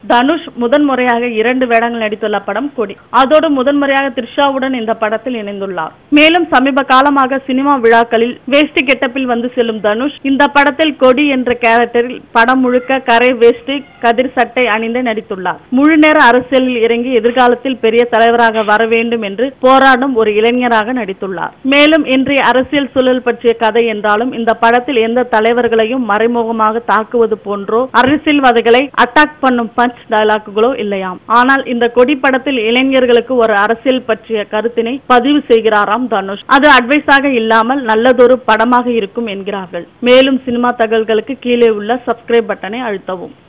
தனுஷ் முதன்முறையாக இரண்டு வேடங்கள் நடித்துள்ள படம் கொடி அதோடு முதன்முறையாக த்ரிஷாவுடன் இந்த படத்தில் இணைந்துள்ளார் மேலும் சமீப காலமாக சினிமா விழாக்களில் வேஷ்டி கெட்டப்பில் வந்து செல்லும் தனுஷ் இந்த படத்தில் கொடி என்ற கேரக்டரில் படம் முழுக்க கரை வேஷ்டி கதிர் சட்டை அணிந்து நடித்துள்ளார் முழு நேர அரசியலில் இறங்கி எதிர்காலத்தில் பெரிய தலைவராக வர வேண்டும் என்று போராடும் ஒரு இளைஞராக நடித்துள்ளார் மேலும் இன்றைய அரசியல் சூழல் பற்றிய கதை என்றாலும் இந்த படத்தில் எந்த தலைவர்களையும் மறைமுகமாக தாக்குவது போன்றோ அரசியல்வாதிகளை அட்டாக் பண்ணும் பஞ்ச் டயலாக்குகளோ இல்லையாம் ஆனால் இந்த கொடி படத்தில் இளைஞர்களுக்கு ஒரு அரசியல் பற்றிய கருத்தினை பதிவு செய்கிறாராம் தனுஷ் அது அட்வைஸாக இல்லாமல் நல்லதொரு படமாக இருக்கும் என்கிறார்கள் மேலும் சினிமா தகவல்களுக்கு கீழே உள்ள சப்ஸ்கிரைப் பட்டனை அழுத்தவும்